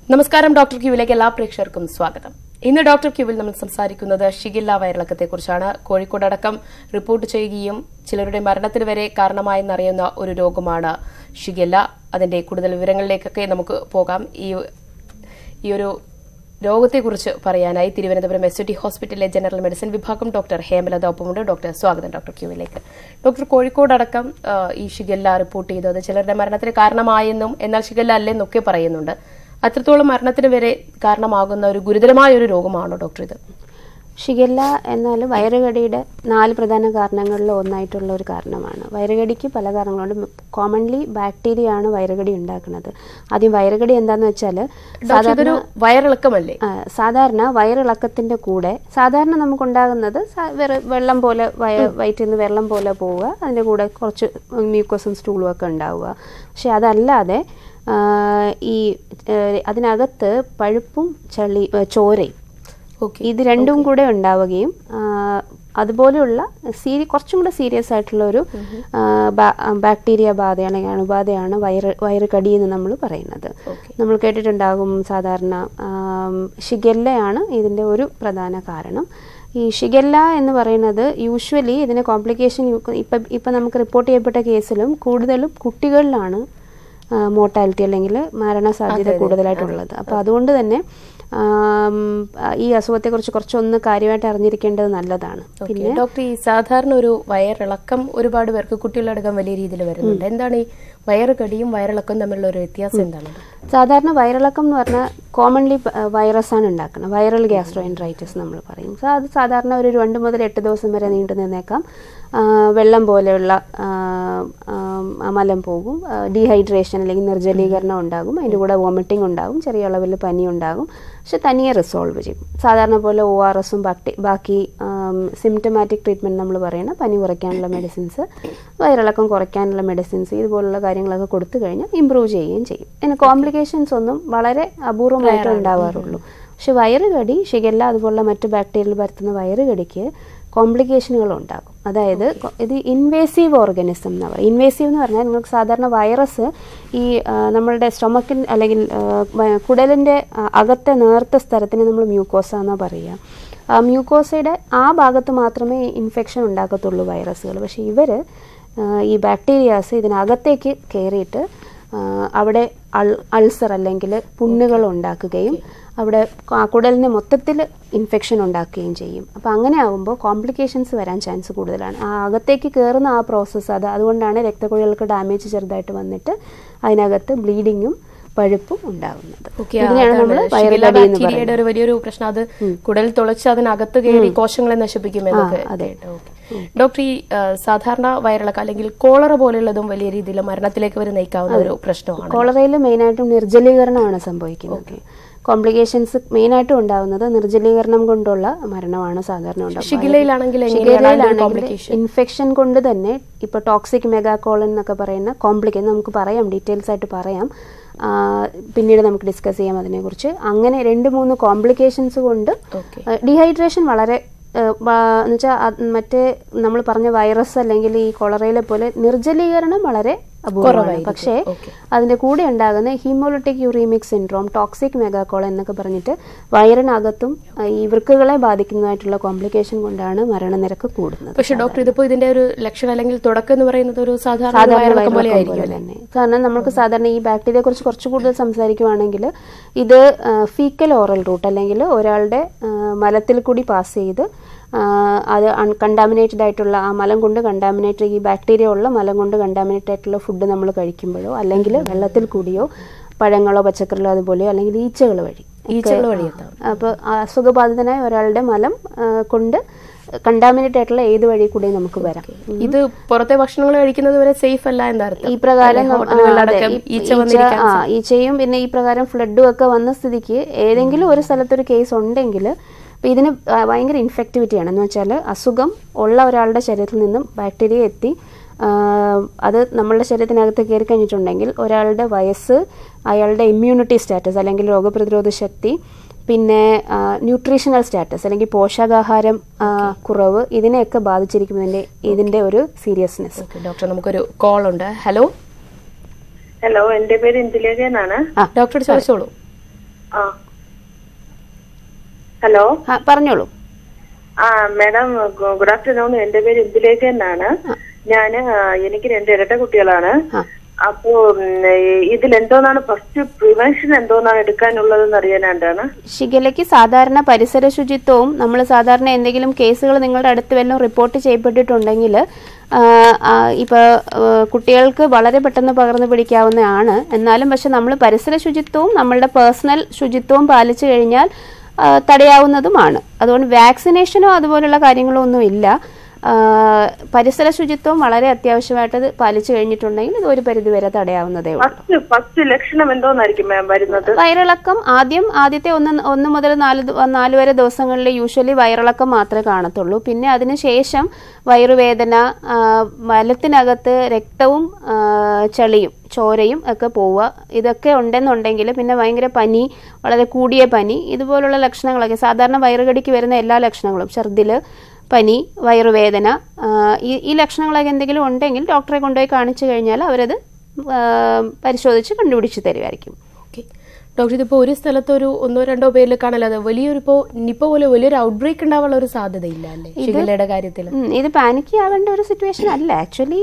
നമസ്കാരം ഡോക്ടർ ക്യൂവിലേക്ക് എല്ലാ പ്രേക്ഷകർക്കും സ്വാഗതം ഇന്ന് ഡോക്ടർ ക്യൂവിൽ നമ്മൾ സംസാരിക്കുന്നത് ഷിഗില്ല വയറിളക്കത്തെക്കുറിച്ചാണ് കോഴിക്കോട് അടക്കം റിപ്പോർട്ട് ചെയ്യുകയും ചിലരുടെ മരണത്തിന് വരെ കാരണമായെന്നറിയുന്ന ഒരു രോഗമാണ് ഷിഗില്ല അതിന്റെ കൂടുതൽ വിവരങ്ങളിലേക്കൊക്കെ നമുക്ക് പോകാം ഈ ഈ ഒരു രോഗത്തെക്കുറിച്ച് പറയാനായി തിരുവനന്തപുരം എസ് ടി ഹോസ്പിറ്റലിലെ ജനറൽ മെഡിസിൻ വിഭാഗം ഡോക്ടർ ഹേമലത ഒപ്പമുണ്ട് ഡോക്ടർ സ്വാഗതം ഡോക്ടർ ക്യൂവിലേക്ക് ഡോക്ടർ കോഴിക്കോട് അടക്കം ആ, ഈ ഷിഗല്ല റിപ്പോർട്ട് ചെയ്തത് ചിലരുടെ മരണത്തിന് കാരണമായെന്നും എന്നാൽ ഷിഗല്ല അല്ലെന്നൊക്കെ പറയുന്നുണ്ട് അത്രത്തോളം മരണത്തിന് വരെ കാരണമാകുന്ന ഒരു ഗുരുതരമായ ഒരു രോഗമാണോ ഡോക്ടർ ഇത് ഷിഗല്ല എന്നാൽ വയറുകടിയുടെ നാല് പ്രധാന കാരണങ്ങളിൽ ഒന്നായിട്ടുള്ള ഒരു കാരണമാണ് വയറുകടിക്ക് പല കാരണങ്ങളുണ്ട് കോമൺലി ബാക്ടീരിയ ആണ് വയറുകടി ഉണ്ടാക്കുന്നത് ആദ്യം വയറുകടി എന്താന്ന് വെച്ചാൽ ഡോക്ടർ ഇതൊരു വയറിളക്കമല്ലേ ആ, സാധാരണ വയറിളക്കത്തിന്റെ കൂടെ സാധാരണ നമുക്കുണ്ടാകുന്നത് സാ- വെറു- വെള്ളം പോലെ വയ- വയറ്റിൽ നിന്ന് വെള്ളം പോലെ പോവുക അതിൻ്റെ കൂടെ കുറച്ച് മ്യൂക്കസും സ്റ്റൂളും ഒക്കെ ഉണ്ടാവുക പക്ഷെ അതല്ലാതെ ആ, ഈ ഏ, അതിനകത്ത് പഴുപ്പും ചളി ഏ, ചോരയും ഓക്കെ ഇത് രണ്ടും കൂടെ ഉണ്ടാവുകയും ആ, അതുപോലെയുള്ള സീരി കുറച്ചും കൂടെ സീരിയസ് ആയിട്ടുള്ള ഒരു ആ, ബാ- ആ, ബാക്ടീരിയ ബാധ അല്ലെങ്കിൽ അണുബാധയാണ് വയറ് വയറുകടി എന്ന് നമ്മൾ പറയുന്നത് ഓക്കെ നമ്മൾ കേട്ടിട്ടുണ്ടാകും സാധാരണ ആം, ഷിഗല്ലയാണ് ഇതിൻ്റെ ഒരു പ്രധാന കാരണം ഈ ഷിഗല്ല എന്ന് പറയുന്നത് യൂഷ്വലി ഇതിന് കോംപ്ലിക്കേഷൻ ഇപ്പം ഇപ്പം നമുക്ക് റിപ്പോർട്ട് ചെയ്യപ്പെട്ട കേസിലും കൂടുതലും കുട്ടികളിലാണ് മോർട്ടാലിറ്റി അല്ലെങ്കിൽ മരണസാധ്യത കൂടുതലായിട്ടുള്ളത് അപ്പോൾ അതുകൊണ്ട് തന്നെ ആം, ഈ അസുഖത്തെക്കുറിച്ച് കുറച്ചൊന്ന് കാര്യമായിട്ട് അറിഞ്ഞിരിക്കേണ്ടത് നല്ലതാണ് ഓക്കെ ഡോക്ടർ ഈ സാധാരണ ഒരു വയറിളക്കം ഒരുപാട് പേർക്ക് കുട്ടികളടക്കം വലിയ രീതിയിൽ വരുന്നുണ്ട് എന്താണ് ഈ വയറുകടിയും വയറിളക്കവും തമ്മിലുള്ള ഒരു വ്യത്യാസം എന്താണ് സാധാരണ വയറിളക്കം എന്ന് പറഞ്ഞാൽ കോമൺലി വൈറസ് ആണ് ഉണ്ടാക്കുന്നത് വൈറൽ ഗ്യാസ്ട്രോ എൻട്രൈറ്റിസ് നമ്മൾ പറയും സോ അത് സാധാരണ ഒരു രണ്ട് മുതൽ എട്ട് ദിവസം വരെ നീണ്ടു നിന്നേക്കാം ആ, വെള്ളം പോലെയുള്ള ആ, ആ, മലം പോകും ഡീഹൈഡ്രേഷൻ അല്ലെങ്കിൽ നിർജ്ജലീകരണം ഉണ്ടാകും അതിൻ്റെ കൂടെ വോമിറ്റിംഗ് ഉണ്ടാകും ചെറിയ അളവിൽ പനി ഉണ്ടാകും പക്ഷെ തനിയെ റിസോൾവ് ചെയ്യും സാധാരണ പോലെ ഒ ആർ എസും ബാക്കി ബാക്കി സിംറ്റമാറ്റിക് ട്രീറ്റ്മെൻറ്റ് നമ്മൾ പറയുന്ന പനി കുറയ്ക്കാനുള്ള മെഡിസിൻസ് വയറിളക്കം കുറയ്ക്കാനുള്ള മെഡിസിൻസ് ഇതുപോലുള്ള കാര്യങ്ങളൊക്കെ കൊടുത്തു കഴിഞ്ഞാൽ ഇമ്പ്രൂവ് ചെയ്യുകയും ചെയ്യും അതിന് കോംപ്ലിക്കേഷൻസ് ഒന്നും വളരെ അപൂർവമായിട്ട് ഉണ്ടാവാറുള്ളൂ പക്ഷെ വയറുകടി ഷിഗല്ല അതുപോലുള്ള മറ്റു ബാക്ടീരിയൽ പരത്തുന്ന വയറുകടിക്ക് കോംപ്ലിക്കേഷനുകൾ ഉണ്ടാകും അതായത് കൊ- ഇത് ഇൻവേസീവ് ഓർഗനിസം എന്ന് പറയും ഇൻവേസീവ് എന്ന് പറഞ്ഞാൽ നിങ്ങൾക്ക് സാധാരണ വൈറസ് ഈ ആ, നമ്മളുടെ സ്റ്റൊമക്കിൻ അല്ലെങ്കിൽ ആ, വ- കുടലിൻ്റെ ആ, അകത്തെ നേർത്ത സ്ഥലത്തിന് നമ്മൾ മ്യൂക്കോസ എന്നാണ് പറയുക ആ മ്യൂക്കോസയുടെ ആ ഭാഗത്ത് മാത്രമേ ഇൻഫെക്ഷൻ ഉണ്ടാക്കത്തുള്ളൂ വൈറസുകൾ പക്ഷേ ഇവർ ഈ ബാക്ടീരിയാസ് ഇതിനകത്തേക്ക് കയറിയിട്ട് ആ, അവിടെ അൾ അൾസർ അല്ലെങ്കിൽ പുണ്ണുകൾ ഉണ്ടാക്കുകയും അവിടെ ആ കുടലിന് മൊത്തത്തിൽ ഇൻഫെക്ഷൻ ഉണ്ടാക്കുകയും ചെയ്യും അപ്പോൾ അങ്ങനെ ആകുമ്പോൾ കോംപ്ലിക്കേഷൻസ് വരാൻ ചാൻസ് കൂടുതലാണ് ആ അകത്തേക്ക് കയറുന്ന ആ പ്രോസസ്സ് അത് അതുകൊണ്ടാണ് രക്തക്കുഴലുകൾക്ക് ഡാമേജ് ചെറുതായിട്ട് വന്നിട്ട് അതിനകത്ത് ബ്ലീഡിങ്ങും പഴുപ്പും ഉണ്ടാകുന്നത് ഓക്കെ ഇതിനെയാണ് നമ്മൾ വയറുകടി എന്ന് ബാക്ടീരിയയുടെ പറയുന്നത് ഒരു വലിയൊരു പ്രശ്നം അത് കുടൽ തുളച്ച് അതിനകത്ത് കയറി കോശങ്ങളെ നശിപ്പിക്കുമെന്നൊക്കെ ആ, അതെ. കേട്ടു. ഓക്കെ. ഡോക്ടർ ഈ ആ, സാധാരണ വയറിളക്കം അല്ലെങ്കിൽ കോളറ പോലെയുള്ളതും വലിയ രീതിയിൽ മരണത്തിലേക്ക് വരെ നയിക്കാവുന്ന ഒരു പ്രശ്നമാണ് കോളറയിൽ മെയിനായിട്ടും നിർജ്ജലീകരണമാണ് സംഭവിക്കുന്നത് കോംപ്ലിക്കേഷൻസ് മെയിനായിട്ടും ഉണ്ടാവുന്നത് നിർജ്ജലീകരണം കൊണ്ടുള്ള മരണമാണ് സാധാരണ ഉണ്ടാവുക ഷിഗിലയിലാണെങ്കിൽ എങ്ങനെയാണ് അതിന്റെ complication? ഇൻഫെക്ഷൻ കൊണ്ട് തന്നെ ഇപ്പൊ ടോക്സിക് മെഗാകോളൻ എന്നൊക്കെ പറയുന്ന കോംപ്ലിക്കേഷൻ നമുക്ക് പറയാം ഡീറ്റെയിൽസ് ആയിട്ട് പറയാം ആ, പിന്നീട് നമുക്ക് ഡിസ്കസ് ചെയ്യാം അതിനെക്കുറിച്ച് അങ്ങനെ രണ്ട് മൂന്ന് കോംപ്ലിക്കേഷൻസ് കൊണ്ട് ഓക്കെ ഡീഹൈഡ്രേഷൻ വളരെ എന്നുവെച്ചാൽ മറ്റേ നമ്മൾ പറഞ്ഞ വൈറസ് അല്ലെങ്കിൽ ഈ കൊളറയിലെ പോലെ നിർജ്ജലീകരണം വളരെ അപൂർവമാണ് കുറവായിരിക്കും. പക്ഷേ ഓക്കെ. അതിന്റെ കൂടെ ഉണ്ടാകുന്ന haemolytic uraemic syndrome toxic megacolon എന്നൊക്കെ പറഞ്ഞിട്ട് വയറിനകത്തും ആ, ഈ വൃക്കുകളെ ബാധിക്കുന്നതായിട്ടുള്ള കോംപ്ലിക്കേഷൻ കൊണ്ടാണ് മരണനിരക്ക് കൂടുന്നത് പക്ഷെ ഡോക്ടർ ഇതിപ്പോ ഇതിന്റെ ഒരു ലക്ഷണം അല്ലെങ്കിൽ തുടക്കം എന്ന് പറയുന്നത് ഒരു സാധാരണ സാധാരണ വയറിളക്കം പോലെ വയറിളക്കം ആയിരിക്കും പോലെ തന്നെ കാരണം നമുക്ക് സാധാരണ ഈ ബാക്ടീരിയയെ കുറിച്ച് കുറച്ച് കൂടുതൽ സംസാരിക്കുവാണെങ്കിൽ ഇത് ഫീക്കൽ ഓറൽ റൂട്ട് അല്ലെങ്കിൽ ഒരാളുടെ ആ, മലത്തിൽ കൂടി പാസ് ചെയ്ത് ആ, അത് കണ്ടാമിനേറ്റഡ് ആയിട്ടുള്ള ആ മലം കൊണ്ട് കണ്ടാമിനേറ്റഡ് ഈ ബാക്ടീരിയ ഉള്ള മലം കൊണ്ട് കണ്ടാമിനേറ്റഡ് ആയിട്ടുള്ള ഫുഡ് നമ്മൾ കഴിക്കുമ്പോഴോ അല്ലെങ്കിൽ വെള്ളത്തിൽ കൂടിയോ പഴങ്ങളോ പച്ചക്കറികളോ അതുപോലെയോ അല്ലെങ്കിൽ ഈച്ചകൾ വഴി ഈച്ചകൾ വഴി എത്താം അപ്പോൾ അസുഖബാധിതനായ ഒരാളുടെ മലം ആ, കൊണ്ട് കണ്ടാമിനേറ്റ് ആയിട്ടുള്ള ഏത് വഴി കൂടെയും നമുക്ക് വരാം ഇത് പുറത്തെ ഭക്ഷണങ്ങൾ കഴിക്കുന്നത് വരെ സേഫ് അല്ല എന്നർത്ഥം ഈ പ്രകാരം അല്ലെ, നം- ഹോട്ടലുകളിലടക്കം ആ, അതെ, ഈ- ഈച്ച ഈച്ച വന്നിരിക്കാൻ ആ ഈച്ചയും പിന്നെ ഈ പ്രകാരം ഫ്ലഡും ഒക്കെ വന്ന സ്ഥിതിക്ക് ഏതെങ്കിലും ഒരു സ്ഥലത്തൊരു കേസ് ഉണ്ടെങ്കിൽ ഇപ്പം ഇതിന് ആ, ഭയങ്കര ഇൻഫെക്ടിവിറ്റിയാണ് എന്ന് വെച്ചാൽ അസുഖം ഉള്ള ഒരാളുടെ ശരീരത്തിൽ നിന്നും ബാക്ടീരിയ എത്തി ആ, അത് നമ്മളുടെ ശരീരത്തിനകത്ത് കയറി കഴിഞ്ഞിട്ടുണ്ടെങ്കിൽ ഒരാളുടെ വയസ്സ് അയാളുടെ ഇമ്മ്യൂണിറ്റി സ്റ്റാറ്റസ് അല്ലെങ്കിൽ രോഗപ്രതിരോധ ശക്തി പിന്നെ ന്യൂട്രീഷണൽ സ്റ്റാറ്റസ് അല്ലെങ്കിൽ പോഷകാഹാരം ആ, കുറവ് ഇതിനെയൊക്കെ ബാധിച്ചിരിക്കും ഇതിന്റെ ഇതിന്റെ ഒരു സീരിയസ്നെസ് ഓക്കെ ഡോക്ടർ നമുക്കൊരു കോൾ ഉണ്ട് ഹലോ ഹലോ എന്റെ പേര് ഇന്ദുലേഖ എന്നാണ് ഡോക്ടർ ചോദിച്ചോളൂ ആ ഹലോ ആ പറഞ്ഞോളൂ ആ മാഡം ഗുഡ് ആഫ്റ്റർനൂൺ എന്റെ പേര് ഇന്ദുലേഖ എന്നാണ് ഞാന് ആ, എനിക്ക് രണ്ട് ഇരട്ട കുട്ടികളാണ് ആ. അപ്പോ ഇതിൽ എന്തോന്നാണ് ഫസ്റ്റ് പ്രിവെൻഷൻ എന്തോന്നാണ് എടുക്കാനുള്ളതെന്ന് അറിയാനായിട്ടാണ് ഷിഗലയ്ക്ക് സാധാരണ പരിസര ശുചിത്വവും നമ്മൾ സാധാരണ എന്തെങ്കിലും കേസുകൾ നിങ്ങളുടെ അടുത്ത് വല്ലതും റിപ്പോർട്ട് ചെയ്യപ്പെട്ടിട്ടുണ്ടെങ്കിൽ ഇപ്പോൾ കുട്ടികൾക്ക് വളരെ പെട്ടെന്ന് പകർന്നു പിടിക്കാവുന്നതാണ് എന്നാലും പക്ഷെ നമ്മൾ പരിസര ശുചിത്വവും നമ്മളുടെ പേഴ്സണൽ ശുചിത്വവും പാലിച്ചു കഴിഞ്ഞാൽ ആ, തടയാവുന്നതുമാണ് അതുകൊണ്ട് വാക്സിനേഷനോ അതുപോലുള്ള കാര്യങ്ങളോ ഒന്നും ഇല്ല ആ, പരിസര ശുചിത്വം വളരെ അത്യാവശ്യമായിട്ട് അത് പാലിച്ചു കഴിഞ്ഞിട്ടുണ്ടെങ്കിൽ ഇത് ഒരു പരിധി വരെ തടയാവുന്നതേ ഉള്ളൂ ഫസ്റ്റ് ഫസ്റ്റ് ലക്ഷണം എന്തോന്നായിരിക്കും മാം വരുന്നത് വയറിളക്കം ആദ്യം ആദ്യത്തെ ഒന്ന് ഒന്ന് മുതൽ നാല് ദി- നാല് വരെ ദിവസങ്ങളിൽ യൂഷ്വലി വയറിളക്കം മാത്രമേ കാണത്തുള്ളൂ പിന്നെ അതിനുശേഷം വയറുവേദന ആ, മലത്തിനകത്ത് രക്തവും ആ, ചളിയും ചോരയും ഒക്കെ പോവുക ഇതൊക്കെ ഉണ്ടെന്നുണ്ടെങ്കിൽ പിന്നെ ഭയങ്കര പനി വളരെ കൂടിയ പനി ഇതുപോലുള്ള ലക്ഷണങ്ങളൊക്കെ സാധാരണ വയറുകടിക്ക് വരുന്ന എല്ലാ ലക്ഷണങ്ങളും ഛർദിൽ പനി വയറുവേദന ആ, ഈ ഈ ലക്ഷണങ്ങളൊക്കെ എന്തെങ്കിലും ഉണ്ടെങ്കിൽ ഡോക്ടറെ കൊണ്ടുപോയി കാണിച്ചു കഴിഞ്ഞാൽ അവരത് ആ, പരിശോധിച്ച് കണ്ടുപിടിച്ച് തരുമായിരിക്കും ഓക്കെ ഡോക്ടർ ഇതിപ്പോ ഒരു സ്ഥലത്ത് ഒരു ഒന്നോ രണ്ടോ പേരിൽ കാണലാതെ വലിയൊരു ഇപ്പോ നിപ്പ പോലെ വലിയൊരു ഔട്ട്ബ്രേക്ക് ഉണ്ടാവാനുള്ള ഒരു സാധ്യതയില്ല അല്ലേ ഷിഗല്ലയുടെ കാര്യത്തിൽ ഉം, ഇത് പാനിക് ആവേണ്ട ഒരു സിറ്റുവേഷൻ അല്ല ആക്ച്വലി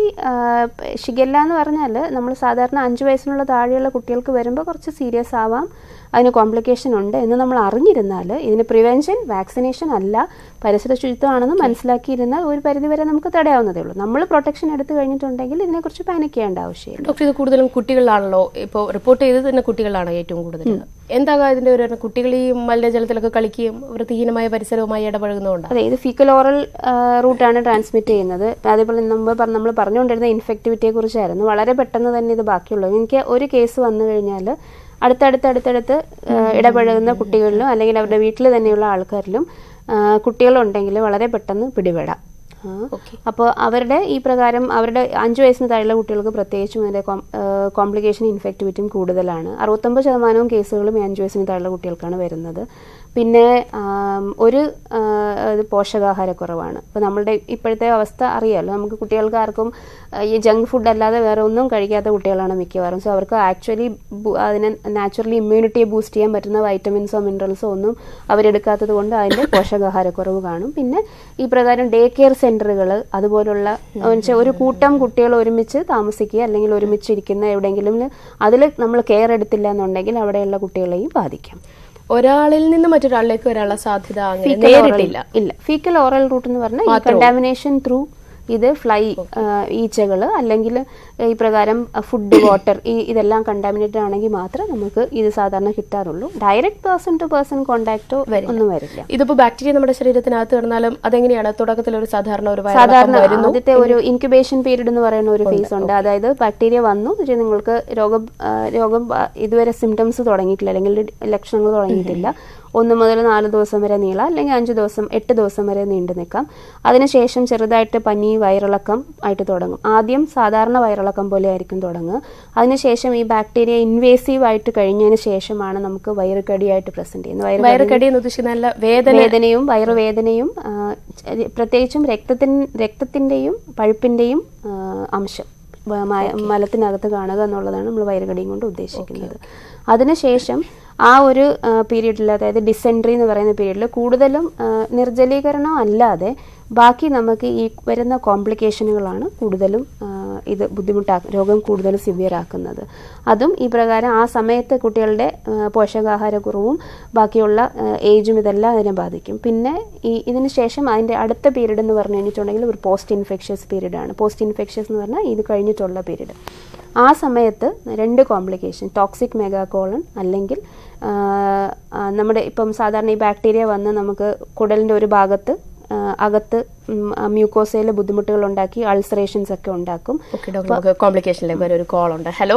ഷിഗല്ല എന്ന് പറഞ്ഞാൽ നമ്മൾ സാധാരണ അഞ്ച് വയസ്സിനുള്ള താഴെയുള്ള കുട്ടികൾക്ക് വരുമ്പോൾ കുറച്ച് സീരിയസ് ആവാം അതിന് കോംപ്ലിക്കേഷൻ ഉണ്ട് എന്ന് നമ്മൾ അറിഞ്ഞിരുന്നാൽ ഇതിന് പ്രിവെൻഷൻ വാക്സിനേഷൻ അല്ല പരിസര ശുചിത്വമാണെന്ന് മനസ്സിലാക്കിയിരുന്നാൽ ഒരു പരിധി വരെ നമുക്ക് തടയാവുന്നതേ ഉള്ളൂ നമ്മൾ പ്രൊട്ടക്ഷൻ എടുത്തു കഴിഞ്ഞിട്ടുണ്ടെങ്കിൽ ഇതിനെക്കുറിച്ച് പാനിക് ചെയ്യേണ്ട ആവശ്യമില്ല ഡോക്ടർ ഇത് കൂടുതലും കുട്ടികളിലാണല്ലോ ഇപ്പോൾ റിപ്പോർട്ട് ചെയ്തത് തന്നെ കുട്ടികളിലാണ് ഏറ്റവും കൂടുതൽ എന്താകാ ഇതിന്റെ ഒരു കാരണം? കുട്ടികൾ ഈ മലിനജലത്തിലൊക്കെ കളിക്കുകയും വൃത്തിഹീനമായ പരിസരവുമായി ഇടപഴകുന്നതുകൊണ്ടാണ് അതെ ഇത് ഫീക്കൽ ഓറൽ റൂട്ടാണ് ട്രാൻസ്മിറ്റ് ചെയ്യുന്നത് അതേപോലെ മുമ്പ് പറഞ്ഞ- നമ്മൾ പറഞ്ഞുകൊണ്ടിരുന്ന ഇൻഫെക്ടിവിറ്റിയെ കുറിച്ചായിരുന്നു വളരെ പെട്ടെന്ന് തന്നെ ഇത് ബാക്കിയുള്ളത് എനിക്ക് ഒരു കേസ് വന്നു കഴിഞ്ഞാൽ അടുത്തടുത്ത് അടുത്തടുത്ത് ആ, ഇടപഴകുന്ന കുട്ടികളിലും അല്ലെങ്കിൽ അവരുടെ വീട്ടിൽ തന്നെയുള്ള ആൾക്കാരിലും ആ, കുട്ടികളുണ്ടെങ്കിൽ വളരെ പെട്ടെന്ന് പിടിപെടാം ഓക്കെ അപ്പോൾ അവരുടെ ഈ പ്രകാരം അവരുടെ അഞ്ച് വയസ്സിന് താഴെയുള്ള കുട്ടികൾക്ക് പ്രത്യേകിച്ചും അതിൻ്റെ കോംപ്ലിക്കേഷൻ ഇൻഫെക്ടിവിറ്റിയും കൂടുതലാണ് അറുപത്തൊമ്പത് ശതമാനവും കേസുകളും ഈ അഞ്ച് വയസ്സിന് താഴെയുള്ള കുട്ടികൾക്കാണ് വരുന്നത് പിന്നെ ആം, ഒരു ആ, ഇത് പോഷകാഹാരക്കുറവാണ് ഇപ്പോൾ നമ്മളുടെ ഇപ്പോഴത്തെ അവസ്ഥ അറിയാമല്ലോ നമുക്ക് കുട്ടികൾക്ക് ആർക്കും ആ, ഈ ജങ്ക് ഫുഡ് അല്ലാതെ വേറെ ഒന്നും കഴിക്കാത്ത കുട്ടികളാണ് മിക്കവാറും സോ അവർക്ക് ആക്ച്വലി അതിനെ നാച്ചുറലി ഇമ്മ്യൂണിറ്റിയെ ബൂസ്റ്റ് ചെയ്യാൻ പറ്റുന്ന വൈറ്റമിൻസോ മിനറൽസോ ഒന്നും അവരെടുക്കാത്തത് കൊണ്ട് അതിൻ്റെ പോഷകാഹാരക്കുറവ് കാണും പിന്നെ ഈ പ്രകാരം ഡേ കെയർ സെന്ററുകൾ അതുപോലുള്ള എന്നുവെച്ചാൽ ഒരു കൂട്ടം കുട്ടികൾ ഒരുമിച്ച് താമസിക്കുക അല്ലെങ്കിൽ ഒരുമിച്ചിരിക്കുന്ന എവിടെയെങ്കിലും അതിൽ നമ്മൾ കെയർ എടുത്തില്ല എന്നുണ്ടെങ്കിൽ അവിടെയുള്ള കുട്ടികളെയും ബാധിക്കാം ഒരാളിൽ നിന്ന് മറ്റൊരാളിലേക്ക് വരാനുള്ള സാധ്യത അങ്ങനെ Fecal oral- നേരിട്ടില്ല ഇല്ല ഫീക്കൽ ഓറൽ റൂട്ട് എന്ന് പറഞ്ഞാൽ ഈ കണ്ടാമിനേഷൻ ത്രൂ ഇത് ഫ്ലൈ ഈച്ചകൾ അല്ലെങ്കിൽ ഈ പ്രകാരം ഫുഡ് വാട്ടർ ഈ ഇതെല്ലാം കണ്ടാമിനേറ്റഡ് ആണെങ്കിൽ മാത്രമേ നമുക്ക് ഇത് സാധാരണ കിട്ടാറുള്ളൂ ഡയറക്റ്റ് പേഴ്സൺ ടു പേഴ്സൺ കോണ്ടാക്റ്റോ ഒന്നും വരില്ല ഇതിപ്പോ ബാക്ടീരിയ നമ്മുടെ ശരീരത്തിനകത്ത് കിടന്നാലും അതെങ്ങനെയാണ് തുടക്കത്തിൽ ഒരു സാധാരണ ഒരു സാധാരണ വയറിളക്കം വരുന്നു ആദ്യത്തെ ഒരു ഇൻക്യുബേഷൻ പീരീഡ് എന്ന് പറയുന്ന ഒരു ഫേസ് ഉണ്ട് അതായത് ബാക്ടീരിയ വന്നു പക്ഷേ നിങ്ങൾക്ക് രോഗം ആ, രോഗം ആ, ഇതുവരെ സിംറ്റംസ് തുടങ്ങിയിട്ടില്ല അല്ലെങ്കിൽ ലക്ഷണങ്ങൾ തുടങ്ങിയിട്ടില്ല ഒന്ന് മുതൽ നാല് ദിവസം വരെ നീളാം അല്ലെങ്കിൽ അഞ്ച് ദിവസം എട്ട് ദിവസം വരെ നീണ്ടു നിൽക്കാം അതിനുശേഷം ചെറുതായിട്ട് പനി വയറിളക്കം ആയിട്ട് തുടങ്ങും ആദ്യം സാധാരണ വയറിളക്കം പോലെ ആയിരിക്കും തുടങ്ങുക അതിനുശേഷം ഈ ബാക്ടീരിയ ഇൻവേസീവ് ആയിട്ട് കഴിഞ്ഞതിന് ശേഷമാണ് നമുക്ക് വയറുകടിയായിട്ട് പ്രസന്റ് ചെയ്യുന്നത് വയറുകടി വയറുകടി എന്ന് ഉദ്ദേശിക്കുന്ന നല്ല വേദന വേദനയും വയറുവേദനയും ആ, ച- പ്രത്യേകിച്ചും രക്തത്തിൻ രക്തത്തിന്റെയും പഴുപ്പിന്റെയും ആ, അംശം വ- മ- മലത്തിനകത്ത് കാണുക എന്നുള്ളതാണ് നമ്മൾ വയറുകടിയും കൊണ്ട് ഉദ്ദേശിക്കുന്നത് അതിനുശേഷം ആ ഒരു പീരീഡിൽ അതായത് ഡിസെൻട്രി എന്ന് പറയുന്ന പീരീഡിൽ കൂടുതലും ആ, നിർജ്ജലീകരണം അല്ലാതെ ബാക്കി നമുക്ക് ഈ വരുന്ന കോംപ്ലിക്കേഷനുകളാണ് കൂടുതലും ആ, ഇത് ബുദ്ധിമുട്ടാ രോഗം കൂടുതൽ സിവിയർ ആക്കുന്നത് അതും ഈ പ്രകാരം ആ സമയത്ത് കുട്ടികളുടെ ആ, പോഷകാഹാരക്കുറവും ബാക്കിയുള്ള ആ, ഏജും ഇതെല്ലാം അതിനെ ബാധിക്കും പിന്നെ ഈ ഇതിന് ശേഷം അതിൻ്റെ അടുത്ത പീരീഡ് എന്ന് പറഞ്ഞു കഴിഞ്ഞിട്ടുണ്ടെങ്കിൽ ഒരു പോസ്റ്റ് ഇൻഫെക്ഷ്യസ് പീരീഡ് ആണ് പോസ്റ്റ് ഇൻഫെക്ഷ്യസ് എന്ന് പറഞ്ഞാൽ ഇത് കഴിഞ്ഞിട്ടുള്ള പീരീഡ് ആ സമയത്ത് രണ്ട് കോംപ്ലിക്കേഷൻ ടോക്സിക് മെഗാകോളൺ അല്ലെങ്കിൽ ആ, ആ, നമ്മുടെ ഇപ്പം സാധാരണ ഈ ബാക്ടീരിയ വന്ന് നമുക്ക് കുടലിൻ്റെ ഒരു ഭാഗത്ത് ആ, അകത്ത് മ്യൂക്കോസയിൽ ബുദ്ധിമുട്ടുകൾ ഉണ്ടാക്കി അൾസറേഷൻസ് ഒക്കെ ഉണ്ടാക്കും ഓക്കെ ഡോക്ടർ നമുക്ക് കോംപ്ലിക്കേഷനിലേക്ക് ഒരു കോൾ ഉണ്ട് ഹലോ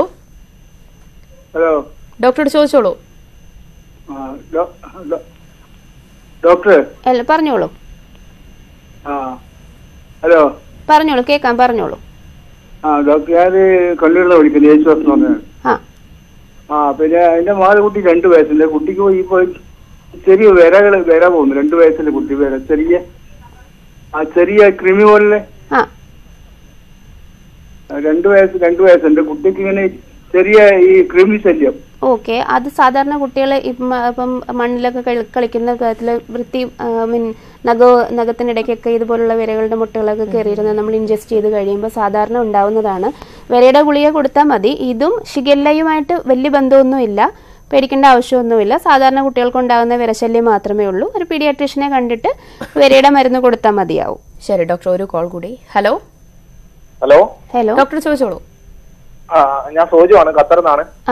ഹലോ ഡോക്ടറോട് ചോദിച്ചോളൂ ആ, ഡോ- ഡോ- ഡോക്ടർ അല്ല പറഞ്ഞോളൂ ആ ഹലോ പറഞ്ഞോളൂ കേൾക്കാം പറഞ്ഞോളൂ ആ ഡോക്ടർ ഞാൻ കണ്ണൂരിൽ വിളിക്കുന്നത് യേശുദാസ് എന്ന് പറഞ്ഞത് ആ ആ പിന്നെ എന്റെ മാത കുട്ടി രണ്ട് വയസ്സുണ്ട് കുട്ടിക്ക് ഇപ്പൊ ചെറിയ വിരകള് വിര പോകുന്നു രണ്ട് വയസ്സിലെ കുട്ടി വിര ചെറിയ ആ ചെറിയ കൃമി പോലെ ആ രണ്ട് വയസ്സ് രണ്ട് വയസ്സുണ്ട് കുട്ടിക്ക് ഇങ്ങനെ ചെറിയ ഈ കൃമി ശല്യം ഓക്കെ അത് സാധാരണ കുട്ടികൾ ഇപ്പം ഇപ്പം മണ്ണിലൊക്കെ കളി- കളിക്കുന്ന കാര്യത്തിൽ വൃത്തി മീൻ നഖ നഖത്തിനിടയ്ക്കൊക്കെ ഇതുപോലുള്ള വിരകളുടെ മുട്ടകളൊക്കെ കയറിയിരുന്ന് നമ്മൾ ഇൻജസ്റ്റ് ചെയ്ത് കഴിയുമ്പോൾ സാധാരണ ഉണ്ടാവുന്നതാണ് വിരയുടെ ഗുളിക കൊടുത്താൽ മതി ഇതും ഷിഗല്ലയുമായിട്ട് വലിയ ബന്ധമൊന്നുമില്ല പേടിക്കേണ്ട ആവശ്യമൊന്നുമില്ല സാധാരണ കുട്ടികൾക്ക് ഉണ്ടാകുന്ന വിരശല്യം മാത്രമേ ഉള്ളൂ ഒരു പീഡിയാട്രീഷനെ കണ്ടിട്ട് വിരയുടെ മരുന്ന് കൊടുത്താൽ മതിയാവും ശരി ഡോക്ടർ ഒരു കോൾ കൂടി ഹലോ ഹലോ ഹലോ ഡോക്ടർ ചോദിച്ചോളൂ ആ ഞാൻ സോജു ആണ് ഖത്തറിൽ നിന്നാണ് ആ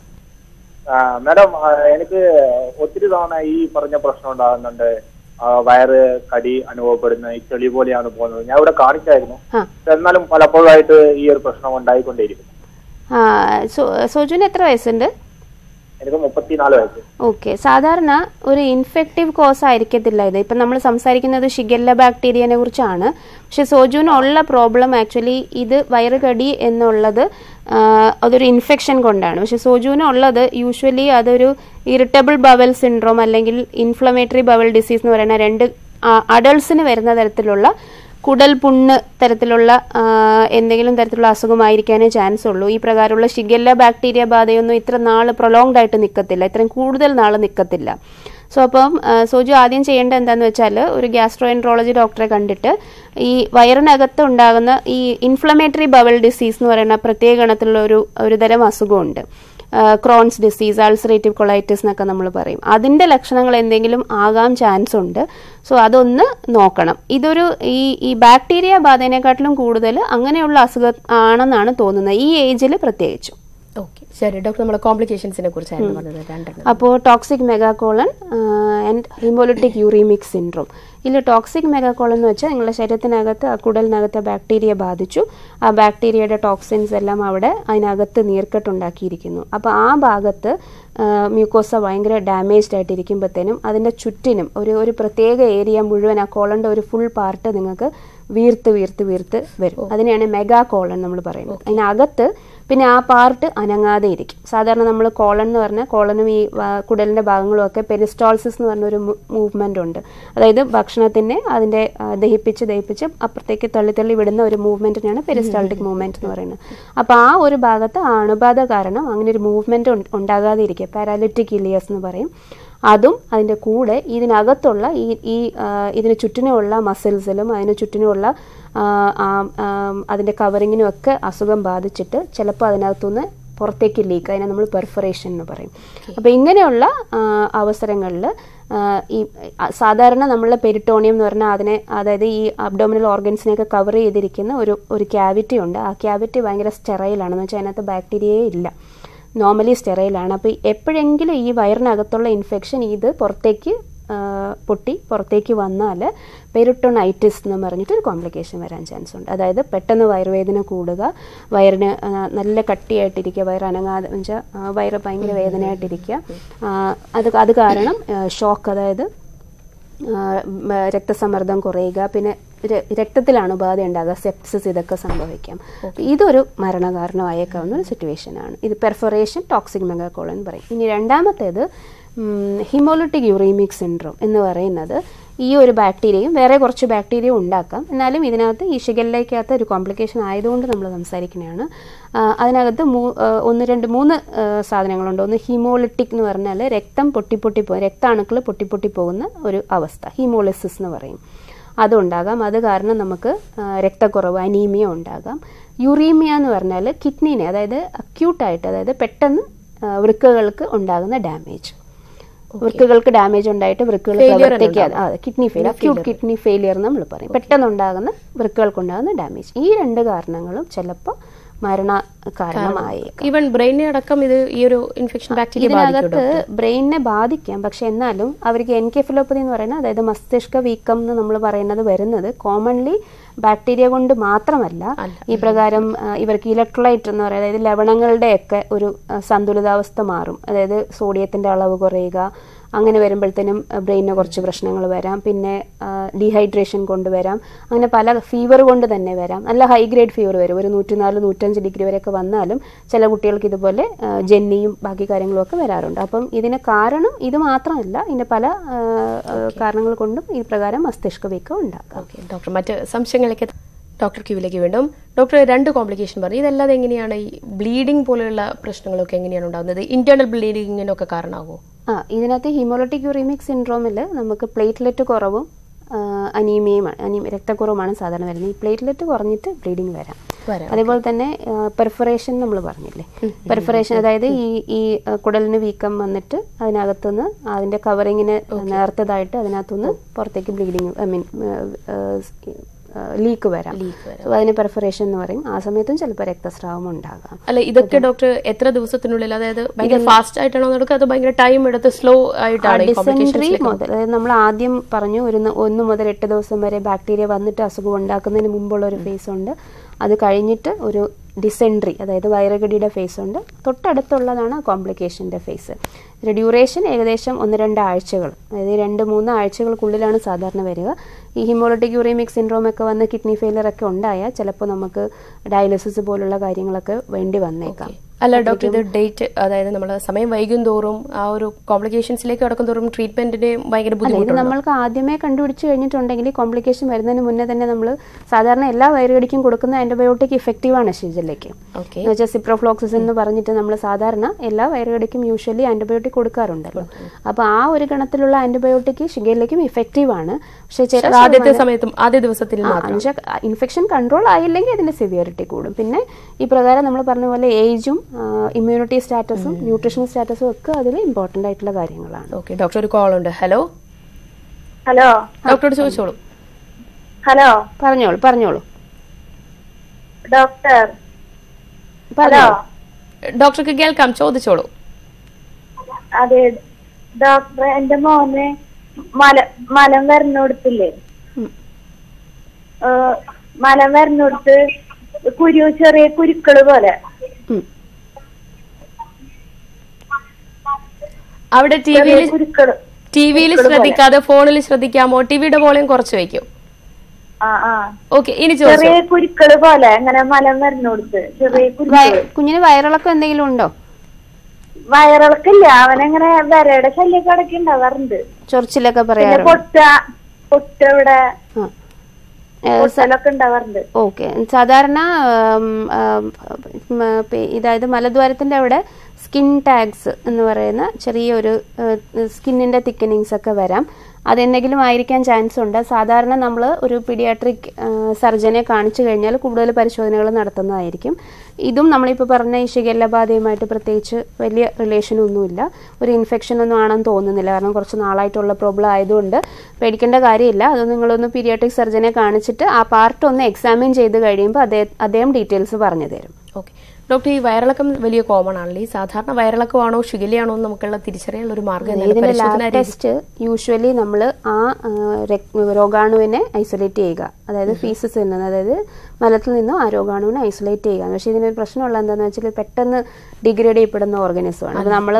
ആ, മാഡം ആ, എനിക്ക് ഒത്തിരി തവണ ഈ പറഞ്ഞ പ്രശ്നം ഉണ്ടാകുന്നുണ്ട് ആ, വയറ് കടി അനുഭവപ്പെടുന്ന ഈ ചെളി പോലെയാണ് പോകുന്നത് ഞാൻ ഇവിടെ കാണിച്ചായിരുന്നു ആ എന്നാലും പലപ്പോഴായിട്ട് ഈ ഒരു പ്രശ്നം ഉണ്ടായിക്കൊണ്ടേയിരിക്കും ആ സോ സോജുവിന് എത്ര വയസ്സുണ്ട് എനിക്ക് മുപ്പത്തിനാല് വയസ്സ് ഓക്കെ സാധാരണ ഒരു ഇൻഫെക്റ്റീവ് കോസ് ആയിരിക്കത്തില്ല ഇത് ഇപ്പം നമ്മൾ സംസാരിക്കുന്നത് ഷിഗല്ല ബാക്ടീരിയനെ കുറിച്ചാണ് പക്ഷെ സോജുവിനുള്ള പ്രോബ്ലം ആക്ച്വലി ഇത് വയറുകടി എന്നുള്ളത് ആ, അതൊരു ഇൻഫെക്ഷൻ കൊണ്ടാണ് പക്ഷെ സോജുവിന് ഉള്ളത് യൂഷ്വലി അതൊരു ഇറിറ്റബിൾ ബവൽ സിൻഡ്രോം അല്ലെങ്കിൽ ഇൻഫ്ലമേറ്ററി ബവൽ ഡിസീസ് എന്ന് പറയുന്ന രണ്ട് അഡൾട്ട്സിന് വരുന്ന തരത്തിലുള്ള കുടൽ പുണ്ണ് തരത്തിലുള്ള ആ, എന്തെങ്കിലും തരത്തിലുള്ള അസുഖമായിരിക്കാനേ ചാൻസ് ഉള്ളൂ ഈ പ്രകാരമുള്ള ഷിഗല്ല ബാക്ടീരിയ ബാധയൊന്നും ഇത്ര നാൾ പ്രൊലോങ്ഡ് ആയിട്ട് നിൽക്കത്തില്ല ഇത്രയും കൂടുതൽ നാൾ നിൽക്കത്തില്ല സോ അപ്പം ആ, സോജു ആദ്യം ചെയ്യേണ്ടത് എന്താണെന്ന് വെച്ചാൽ ഒരു ഗ്യാസ്ട്രോഎൻട്രോളജി ഡോക്ടറെ കണ്ടിട്ട് ഈ വയറിനകത്ത് ഉണ്ടാകുന്ന ഈ ഇൻഫ്ലമേറ്ററി ബവൽ ഡിസീസ് എന്ന് പറയുന്ന പ്രത്യേക ഗണത്തിലുള്ള ഒരു ഒരു തരം അസുഖമുണ്ട് ക്രോൺസ് ഡിസീസ് അൾസറേറ്റീവ് കൊളൈറ്റിസ് എന്നൊക്കെ നമ്മൾ പറയും അതിൻ്റെ ലക്ഷണങ്ങൾ എന്തെങ്കിലും ആകാൻ ചാൻസ് ഉണ്ട് സോ അതൊന്ന് നോക്കണം ഇതൊരു ഈ ഈ ബാക്ടീരിയ ബാധേനെക്കാട്ടിലും കൂടുതൽ അങ്ങനെയുള്ള അസുഖം ആണെന്നാണ് തോന്നുന്നത് ഈ ഏജിൽ പ്രത്യേകിച്ചും ഓക്കെ ശരി ഡോക്ടർ നമ്മൾ കോംപ്ലിക്കേഷൻസിനെ കുറിച്ചായിരുന്നു പറഞ്ഞത് രണ്ടെണ്ണം അപ്പോൾ toxic megacolon and haemolytic uraemic syndrome ഇതിൽ ടോക്സിക് മെഗാകോളൻ എന്ന് വെച്ചാൽ നിങ്ങളുടെ ശരീരത്തിനകത്ത് ആ കുടലിനകത്ത് ബാക്ടീരിയ ബാധിച്ചു ആ ബാക്ടീരിയയുടെ ടോക്സിൻസ് എല്ലാം അവിടെ അതിനകത്ത് നീർക്കെട്ടുണ്ടാക്കിയിരിക്കുന്നു അപ്പോൾ ആ ഭാഗത്ത് മ്യൂക്കോസ ഭയങ്കര ഡാമേജ്ഡ് ആയിട്ടിരിക്കുമ്പോഴത്തേനും അതിൻ്റെ ചുറ്റിനും ഒരു ഒരു പ്രത്യേക ഏരിയ മുഴുവൻ ആ കോളൻ്റെ ഒരു ഫുൾ പാർട്ട് നിങ്ങൾക്ക് വീർത്ത് വീർത്ത് വീർത്ത് വരും അതിനെയാണ് മെഗാ കോളൻ നമ്മൾ പറയുന്നത് അതിനകത്ത് പിന്നെ ആ പാർട്ട് അനങ്ങാതെ ഇരിക്കും സാധാരണ നമ്മൾ കോളൻ എന്ന് പറഞ്ഞാൽ കോളനും ഈ വ- കുടലിന്റെ ഭാഗങ്ങളും ഒക്കെ പെരിസ്റ്റോൾസിസ് എന്ന് പറഞ്ഞ ഒരു മൂവ്മെന്റ് ഉണ്ട് അതായത് ഭക്ഷണത്തിനെ അതിന്റെ ആ, ദഹിപ്പിച്ച് ദഹിപ്പിച്ച് അപ്പുറത്തേക്ക് തള്ളി തള്ളി വിടുന്ന ഒരു മൂവ്മെന്റിനാണ് പെരിസ്റ്റാൾട്ടിക് മൂവ്മെന്റ് എന്ന് പറയുന്നത് അപ്പോൾ ആ ഒരു ഭാഗത്ത് ആ അണുബാധ കാരണം അങ്ങനെ ഒരു മൂവ്മെന്റ് ഉണ്ടാകാതെ ഇരിക്കുക പാരാലിറ്റിക് ഇലിയസ് എന്ന് പറയും അതും അതിൻ്റെ കൂടെ ഇതിനകത്തുള്ള ഈ ഈ ആ, ഇതിന് ചുറ്റിനുമുള്ള മസിൽസിലും അതിന് ചുറ്റിനുമുള്ള ആ, ആ, ആ, അതിൻ്റെ കവറിങ്ങിനും ഒക്കെ അസുഖം ബാധിച്ചിട്ട് ചിലപ്പോൾ അതിനകത്തുനിന്ന് പുറത്തേക്ക് ലീക്ക് അതിനെ നമ്മൾ പെർഫറേഷൻ എന്ന് പറയും അപ്പോൾ ഇങ്ങനെയുള്ള അവസരങ്ങളിൽ ഈ ആ, സാധാരണ നമ്മളുടെ പെരിട്ടോണിയം എന്ന് പറഞ്ഞാൽ അതിനെ അതായത് ഈ അബ്ഡോമിനൽ ഓർഗൻസിനെയൊക്കെ കവർ ചെയ്തിരിക്കുന്ന ഒരു ഒരു ക്യാവിറ്റി ഉണ്ട് ആ ക്യാവിറ്റി ഭയങ്കര സ്റ്റെറൈലാണെന്ന് വെച്ചാൽ അതിനകത്ത് ബാക്ടീരിയയേ ഇല്ല നോർമലി സ്റ്റെറൈലാണ് അപ്പോൾ എപ്പോഴെങ്കിലും ഈ വയറിനകത്തുള്ള ഇൻഫെക്ഷൻ ഇത് പുറത്തേക്ക് ആ, പൊട്ടി പുറത്തേക്ക് വന്നാൽ പെരിട്ടോണൈറ്റിസ് എന്ന് പറഞ്ഞിട്ട് ഒരു കോംപ്ലിക്കേഷൻ വരാൻ ചാൻസ് ഉണ്ട് അതായത് പെട്ടെന്ന് വയറുവേദന കൂടുക വയറിന് ആ, നല്ല കട്ടിയായിട്ടിരിക്കുക വയറ് അനങ്ങാതെ വെച്ചാൽ വയറ് ഭയങ്കര വേദനയായിട്ടിരിക്കുക ആ, അത് അത് കാരണം ഷോക്ക് അതായത് ആ, മ, രക്തസമ്മർദ്ദം കുറയുക പിന്നെ ര- രക്തത്തിലാണ് ഉപാധി ഉണ്ടാകുക സെപ്സിസ് ഇതൊക്കെ സംഭവിക്കാം ഇതൊരു മരണകാരണമായേക്കാവുന്ന ഒരു സിറ്റുവേഷൻ ആണ് ഇത് പെർഫറേഷൻ ടോക്സിക് മെഗാക്കോൾ എന്ന് പറയും ഇനി രണ്ടാമത്തേത് ഹിമോലിറ്റിക് യൂറീമിക് സിൻഡ്രോം എന്ന് പറയുന്നത് ഈ ഒരു ബാക്ടീരിയയും വേറെ കുറച്ച് ബാക്ടീരിയ ഉണ്ടാക്കാം എന്നാലും ഇതിനകത്ത് ഈ ഷിഗല്ലയ്ക്കകത്ത് ഒരു കോംപ്ലിക്കേഷൻ ആയതുകൊണ്ട് നമ്മൾ സംസാരിക്കുന്നതാണ് ആ, അതിനകത്ത് മൂ ആ, ഒന്ന് രണ്ട് മൂന്ന് ആ, സാധനങ്ങളുണ്ട് ഒന്ന് ഹീമോളിറ്റിക് എന്ന് പറഞ്ഞാൽ രക്തം പൊട്ടിപ്പൊട്ടി പോകും രക്താണുക്കൾ പൊട്ടിപ്പൊട്ടി പോകുന്ന ഒരു അവസ്ഥ ഹീമോളിസിസ് എന്ന് പറയും അതുണ്ടാകാം അത് കാരണം നമുക്ക് ആ, രക്തക്കുറവ് അനീമിയ ഉണ്ടാകാം യുറീമിയ എന്ന് പറഞ്ഞാൽ കിഡ്നീനെ അതായത് അക്യൂട്ടായിട്ട് അതായത് പെട്ടെന്ന് ആ, വൃക്കകൾക്ക് ഉണ്ടാകുന്ന ഡാമേജ് വൃക്കകൾക്ക് ഡാമേജ് ഉണ്ടായിട്ട് വൃക്കകൾ പ്രവർത്തിക്കാതെ അതെ kidney failure acute kidney failure നമ്മൾ പറയും പെട്ടെന്നുണ്ടാകുന്ന വൃക്കകൾക്കുണ്ടാകുന്ന ഡാമേജ് ഈ രണ്ട് കാരണങ്ങളും ചിലപ്പോൾ മരണ കാരണമായേക്കാം ഈവൻ ബ്രെയിനെ അടക്കം ഇത് ഈ ഒരു ഇൻഫെക്ഷൻ ബാക്ടീരിയ ഇതിനകത്ത് ബ്രെയിനിനെ ബാധിക്കാം പക്ഷെ എന്നാലും അവർക്ക് എൻകെഫിലോപ്പതി എന്ന് പറയുന്നത് അതായത് മസ്തിഷ്ക വീക്കം എന്ന് നമ്മൾ പറയുന്നത് വരുന്നത് കോമൺലി ബാക്ടീരിയ കൊണ്ട് മാത്രമല്ല ഈ പ്രകാരം ആ, ഇവർക്ക് ഇലക്ട്രോലൈറ്റ് എന്ന് പറയുന്നത് അതായത് ലവണങ്ങളുടെയൊക്കെ ഒരു ആ, സന്തുലിതാവസ്ഥ മാറും അതായത് സോഡിയത്തിന്റെ അളവ് കുറയുക അങ്ങനെ വരുമ്പോഴത്തേനും ബ്രെയിനിന് കുറച്ച് പ്രശ്നങ്ങൾ വരാം പിന്നെ ഡീഹൈഡ്രേഷൻ കൊണ്ട് വരാം അങ്ങനെ പല ഫീവർ കൊണ്ട് തന്നെ വരാം നല്ല ഹൈ ഗ്രേഡ് ഫീവർ വരും ഒരു നൂറ്റിനാല് നൂറ്റഞ്ച് ഡിഗ്രി വരെയൊക്കെ വന്നാലും ചില കുട്ടികൾക്ക് ഇതുപോലെ ആ, ജന്നിയും ബാക്കി കാര്യങ്ങളും ഒക്കെ വരാറുണ്ട് അപ്പം ഇതിന് കാരണം ഇത് മാത്രമല്ല ഇതിന്റെ പല ആ, ആ, കാരണങ്ങൾ കൊണ്ടും ഈ പ്രകാരം മസ്തിഷ്ക വീക്കം ഉണ്ടാക്കാം ഓക്കെ ഡോക്ടർ മറ്റ് സംശയങ്ങളിലേക്ക് ഡോക്ടർ ക്യൂവിലേക്ക് വീണ്ടും ഡോക്ടർ രണ്ട് കോംപ്ലിക്കേഷൻ പറഞ്ഞു ഇതല്ലാതെ എങ്ങനെയാണ് ഈ ബ്ലീഡിംഗ് പോലെയുള്ള പ്രശ്നങ്ങളൊക്കെ എങ്ങനെയാണ് ഉണ്ടാകുന്നത് ഇന്റേണൽ ബ്ലീഡിങ്ങിനൊക്കെ കാരണമാകുമോ ആ ഇതിനകത്ത് ഹീമോളറ്റിക് യൂറിമിക് സിൻഡ്രോമിൽ നമുക്ക് പ്ലേറ്റ്ലെറ്റ് കുറവും ആ, അനീമിയയുമാണ് അനീമിയ രക്തക്കുറവുമാണ് സാധാരണ വരുന്നത് ഈ പ്ലേറ്റ്ലെറ്റ് കുറഞ്ഞിട്ട് ബ്ലീഡിങ് വരാം വരാം. അതേപോലെ തന്നെ പെർഫറേഷൻ നമ്മൾ പറഞ്ഞില്ലേ പെർഫറേഷൻ അതായത് ഈ ഈ ആ, കുടലിന് വീക്കം വന്നിട്ട് അതിനകത്തുനിന്ന് അതിന്റെ കവറിങ്ങിന് നേർത്തതായിട്ട് അതിനകത്തുനിന്ന് പുറത്തേക്ക് ബ്ലീഡിങ് ഐ മീൻ ലീക്ക് വരാം So അതിന് പെർഫറേഷൻ എന്ന് പറയും ആ സമയത്തും ചിലപ്പോൾ രക്തസ്രാവം ഉണ്ടാകാം അല്ല ഇതൊക്കെ ഡോക്ടർ എത്ര ദിവസത്തിനുള്ളിൽ അതായത് ഭയങ്കര ഫാസ്റ്റ് ആയിട്ടാണോ നടക്കുക അത് ഭയങ്കര ടൈം എടുത്ത് സ്ലോ ആയിട്ടാണ് ഈ ഡിസെൻട്രി കോംപ്ലിക്കേഷൻസിലേക്ക് മുതൽ അതായത് നമ്മൾ ആദ്യം പറഞ്ഞു ഒരു ന- ഒന്ന് മുതൽ എട്ട് ദിവസം വരെ ബാക്ടീരിയ വന്നിട്ട് അസുഖം ഉണ്ടാക്കുന്നതിന് മുമ്പുള്ള ഒരു ഫേസ് ഉണ്ട് അത് കഴിഞ്ഞിട്ട് ഒരു ഡിസെൻട്രി അതായത് വൈറഗഡിയുടെ ഫേസ് ഉണ്ട് തൊട്ടടുത്തുള്ളതാണ് കോംപ്ലിക്കേഷൻ്റെ ഫേസ് ഇതിന്റെ ഡ്യൂറേഷൻ ഏകദേശം ഒന്ന് രണ്ട് ആഴ്ചകൾ അതായത് രണ്ട് മൂന്ന് ആഴ്ചകൾക്കുള്ളിലാണ് സാധാരണ വരിക ഈ ഹിമോളറ്റിക് യൂറിമിക് സിൻഡ്രോം ഒക്കെ വന്ന് കിഡ്നി ഫെയിലർ ഒക്കെ ഉണ്ടായാൽ ചിലപ്പോൾ നമുക്ക് ഡയാലിസിസ് പോലുള്ള കാര്യങ്ങളൊക്കെ വേണ്ടി വന്നേക്കാം അല്ല ഡോക്ടർ ഇത് ഡേറ്റ് അതായത് നമ്മൾ സമയം വൈകും തോറും ആ ഒരു കോംപ്ലിക്കേഷൻസിലേക്ക് കടക്കും തോറും ട്രീറ്റ്മെന്റിന് ഭയങ്കര അല്ല ഇത് ബുദ്ധിമുട്ടുണ്ട് നമ്മൾക്ക് ആദ്യമേ കണ്ടുപിടിച്ച് കഴിഞ്ഞിട്ടുണ്ടെങ്കിൽ കോംപ്ലിക്കേഷൻ വരുന്നതിന് മുന്നേ തന്നെ നമ്മൾ സാധാരണ എല്ലാ വയറുകടിക്കും കൊടുക്കുന്ന ആന്റിബയോട്ടിക് ഇഫക്റ്റീവ് ആണ് ഷിജലയ്ക്ക് ഓക്കെ എന്ന് വെച്ചാൽ സിപ്രോഫ്ലോക്സിസ് എന്ന് പറഞ്ഞിട്ട് നമ്മൾ സാധാരണ എല്ലാ വയറുകടിക്കും യൂഷ്വലി ആന്റിബയോട്ടിക് കൊടുക്കാറുണ്ടല്ലോ അപ്പോൾ ആ ഒരു ഗണത്തിലുള്ള ആന്റിബയോട്ടിക് ഷിഗയിലേക്കും ഇഫക്റ്റീവ് ആണ് പക്ഷേ ചില ആദ്യത്തെ സമയത്തും ആദ്യ ദിവസത്തിൽ മാത്രം ഇൻഫെക്ഷൻ കൺട്രോൾ ആയില്ലെങ്കിൽ അതിന്റെ സിവിയറിറ്റി കൂടും പിന്നെ ഈ പ്രകാരം നമ്മൾ പറഞ്ഞ പോലെ ഏജും ഇമ്മ്യൂണിറ്റി സ്റ്റാറ്റസും ന്യൂട്രീഷൻ സ്റ്റാറ്റസും ഒക്കെ അതിൽ ഇമ്പോർട്ടൻ്റ് ആയിട്ടുള്ള കാര്യങ്ങളാണ് ഓക്കെ ഡോക്ടർ ഒരു കോൾ ഉണ്ട് ഹലോ ഹലോ ഡോക്ടറോട് ചോദിച്ചോളൂ ഹലോ പറഞ്ഞോളൂ പറഞ്ഞോളൂ ഡോക്ടർ പറഞ്ഞോളൂ ഡോക്ടർക്ക് കേൾക്കാം ചോദിച്ചോളൂ അതെ ഡോക്ടർ എന്റെ മോന് മല മലം വരുന്നോടത്തില്ലേ ഉം. ഏഹ് മലം വരുന്നോടത്ത് കുരു ചെറിയ കുരുക്കള് പോലെ ഉം. അവിടെ ടി ചെറിയ വിയിൽ കുരുക്കള് ടി വിയിൽ ശ്രദ്ധിക്കാതെ ഫോണിൽ ശ്രദ്ധിക്കാമോ ടിവിയുടെ വോളിയം കുറച്ച് വയ്ക്കും ആ ആ ഓക്കെ ഇനി ചോദിച്ചോ ചെറിയ കുരുക്കള് പോലെ അങ്ങനെ മലം വരുന്നോടത്ത് ചെറിയ കുരുക്കള് വയ- കുഞ്ഞിന് വയറിളക്കം എന്തെങ്കിലും ഉണ്ടോ വയറിളക്കില്ല അവനങ്ങനെ വരയുടെ ശല്യമൊക്കെ ഇടയ്ക്ക് ഉണ്ടാവാറുണ്ട് ചൊറിച്ചിലൊക്കെ പിന്നെ പറയാറുണ്ട് പൊട്ട പൊട്ട ഇവിടെ ആ. ഏ, പൊട്ടലൊക്കെ ഉണ്ടാവാറുണ്ട് ഓക്കെ സാധാരണ ഉം, ഉം, ഉം, പി- ഇതായത് മലദ്വാരത്തിന്റെ അവിടെ സ്കിൻ ടാഗ്സ് എന്ന് പറയുന്ന ചെറിയൊരു സ്കിന്നിന്റെ തിക്കനിങ്സ് ഒക്കെ വരാം അതെന്തെങ്കിലും ആയിരിക്കാൻ ചാൻസ് ഉണ്ട് സാധാരണ നമ്മൾ ഒരു പീഡിയാട്രിക് സർജനെ കാണിച്ചു കഴിഞ്ഞാൽ കൂടുതൽ പരിശോധനകൾ നടത്തുന്നതായിരിക്കും ഇതും നമ്മളിപ്പോൾ പറഞ്ഞ ഈ ഷിഗല്ല ബാധയുമായിട്ട് പ്രത്യേകിച്ച് വലിയ റിലേഷൻ ഒന്നുമില്ല ഒരു ഇൻഫെക്ഷൻ ഒന്നും ആണെന്ന് തോന്നുന്നില്ല കാരണം കുറച്ച് നാളായിട്ടുള്ള പ്രോബ്ലം ആയതുകൊണ്ട് പേടിക്കേണ്ട കാര്യമില്ല അത് നിങ്ങളൊന്ന് പീഡിയാട്രിക് സർജനെ കാണിച്ചിട്ട് ആ പാർട്ട് ഒന്ന് എക്സാമിൻ ചെയ്ത് കഴിയുമ്പോൾ അദ്ദേഹം അദ്ദേഹം ഡീറ്റെയിൽസ് പറഞ്ഞു തരും ഓക്കെ ഡോക്ടർ ഈ വയറിളക്കം വലിയ കോമൺ ആണല്ലോ ഈ സാധാരണ വയറിളക്കമാണോ ഷിഗിലയാണോ എന്ന് നമുക്കുള്ള തിരിച്ചറിയാനുള്ള ഒരു മാർഗ്ഗം എന്താണ്? ഇതിന്റെ പരിശോധനാ ലാബ് രീതി ടെസ്റ്റ് യൂഷ്വലി നമ്മൾ ആ ആ, രക്- രോഗാണുവിനെ ഐസൊലേറ്റ് ചെയ്യുക അതായത് ഫീസസിൽ നിന്ന് അതായത് മലത്തിൽ നിന്നും ആ രോഗാണുവിനെ ഐസൊലേറ്റ് ചെയ്യുക പക്ഷേ ഇതിനൊരു പ്രശ്നമുള്ള എന്താണെന്ന് വെച്ചാൽ പെട്ടെന്ന് ഡിഗ്രേഡ് ചെയ്യപ്പെടുന്ന ഓർഗാനിസമാണ് അപ്പോൾ നമ്മൾ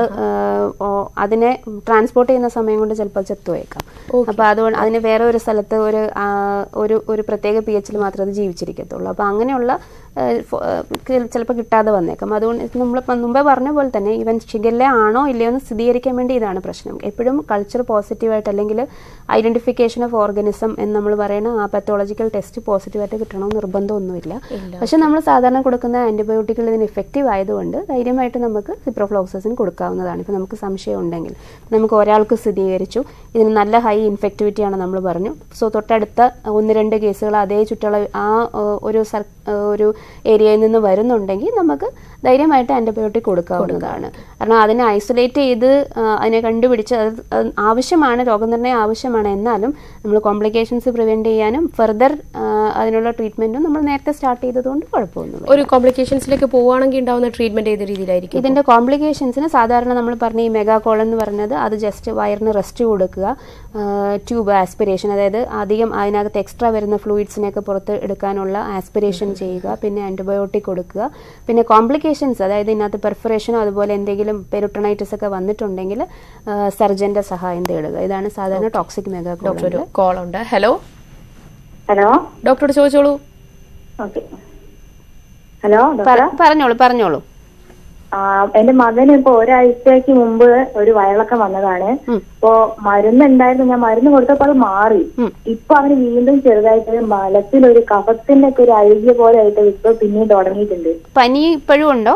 അതിനെ ട്രാൻസ്പോർട്ട് ചെയ്യുന്ന സമയം കൊണ്ട് ചിലപ്പോൾ ചത്തുപോയേക്കാം അപ്പോൾ അതുകൊണ്ട് അതിന് വേറെ ഒരു സ്ഥലത്ത് ഒരു ആ, ഒരു ഒരു പ്രത്യേക പി എച്ചിൽ മാത്രമേ അത് ജീവിച്ചിരിക്കത്തുള്ളൂ അപ്പോൾ അങ്ങനെയുള്ള ചിലപ്പോൾ കിട്ടാതെ വന്നേക്കാം അതുകൊണ്ട് നമ്മൾ മുമ്പേ പറഞ്ഞ പോലെ തന്നെ ഇവൻ ഷിഗല്ല ആണോ ഇല്ലയോ എന്ന് സ്ഥിരീകരിക്കാൻ വേണ്ടി ഇതാണ് പ്രശ്നം എപ്പോഴും കൾച്ചർ പോസിറ്റീവായിട്ട് അല്ലെങ്കിൽ ഐഡന്റിഫിക്കേഷൻ ഓഫ് ഓർഗാനിസം എന്ന് നമ്മൾ പറയുന്ന ആ പത്തോളജിക്കൽ ടെസ്റ്റ് പോസിറ്റീവായിട്ട് കിട്ടണമെന്ന് നിർബന്ധമൊന്നുമില്ല പക്ഷെ നമ്മൾ സാധാരണ കൊടുക്കുന്ന ആന്റിബയോട്ടിക്കുകൾ ഇതിന് ഇഫക്റ്റീവ് ആയതുകൊണ്ട് ധൈര്യമായിട്ട് നമുക്ക് സിപ്രോഫ്ലോക്സസിൻ കൊടുക്കാവുന്നതാണ് ഇപ്പോൾ നമുക്ക് സംശയം ഉണ്ടെങ്കിൽ നമുക്ക് ഒരാൾക്ക് സ്ഥിരീകരിച്ചു ഇതിന് നല്ല ഹൈ ഇൻഫെക്ടിവിറ്റി ആണ് നമ്മൾ പറഞ്ഞു സോ തൊട്ടടുത്ത ഒന്ന് രണ്ട് കേസുകൾ അതേ ചുറ്റളവ് ആ ഏഹ്, ഒരു സർ ഏഹ്, ഒരു ഏരിയയിൽ നിന്ന് വരുന്നുണ്ടെങ്കിൽ നമുക്ക് ധൈര്യമായിട്ട് ആന്റിബയോട്ടിക് കൊടുക്കാവുന്നതാണ് കാരണം അതിനെ ഐസൊലേറ്റ് ചെയ്ത് ആ, അതിനെ കണ്ടുപിടിച്ച് അത് അത് ആവശ്യമാണ് രോഗനിർണയം ആവശ്യമാണ് എന്നാലും നമ്മൾ കോംപ്ലിക്കേഷൻസ് പ്രിവെന്റ് ചെയ്യാനും ഫെർദർ അതിനുള്ള ട്രീറ്റ്മെന്റും നമ്മൾ നേരത്തെ സ്റ്റാർട്ട് ചെയ്തതുകൊണ്ട് കുഴപ്പമൊന്നുമില്ല ഒരു കോംപ്ലിക്കേഷൻസിലേക്ക് പോവുകയാണെങ്കിൽ ഉണ്ടാവുന്ന ട്രീറ്റ്മെന്റ് ഏത് രീതിയിലായിരിക്കും ഇതിന്റെ കോംപ്ലിക്കേഷൻസിന് സാധാരണ നമ്മൾ പറഞ്ഞ ഈ മെഗാകോൾ എന്ന് പറഞ്ഞത് അത് ജസ്റ്റ് വയറിന് റെസ്റ്റ് കൊടുക്കുക ട്യൂബ് ആസ്പിറേഷൻ അതായത് അധികം അതിനകത്ത് എക്സ്ട്രാ വരുന്ന ഫ്ലൂയിഡ്സിനെയൊക്കെ പുറത്ത് എടുക്കാനുള്ള ആസ്പിറേഷൻ ചെയ്യുക പിന്നെ ആന്റിബയോട്ടിക് കൊടുക്കുക പിന്നെ കോംപ്ലിക്കേഷൻസ് അതായത് ഇതിനകത്ത് പെർഫറേഷനോ അതുപോലെ എന്തെങ്കിലും പെരുട്ടണൈറ്റിസ് ഒക്കെ വന്നിട്ടുണ്ടെങ്കിൽ സർജന്റെ സഹായം തേടുക ഇതാണ് സാധാരണ ടോക്സിക് ഡോക്ടർ ഒരു മെഗാകോൾ കോൾ ഉണ്ട് ഹലോ ഹലോ ഡോക്ടറോട് ചോദിച്ചോളൂ ഓക്കെ ഹലോ ഡോക്ടർ പറഞ്ഞോളൂ പറഞ്ഞോളൂ ആ, എന്റെ മകന് ഇപ്പൊ ഒരാഴ്ചക്ക് മുമ്പ് ഒരു വയറിളക്കം വന്നതാണ് ഇപ്പൊ മരുന്ന് ഉണ്ടായിരുന്നു ഞാൻ മരുന്ന് കൊടുത്തപ്പോ അത് മാറി ഇപ്പൊ അവന് വീണ്ടും ചെറുതായിട്ട് മലത്തിൽ ഒരു കഫത്തിന്റെ ഒക്കെ ഒരു അഴുകിയ പോലെ ആയിട്ട് ഇപ്പൊ പിന്നെയും തുടങ്ങിയിട്ടുണ്ട് പനി ഇപ്പോഴും ഉണ്ടോ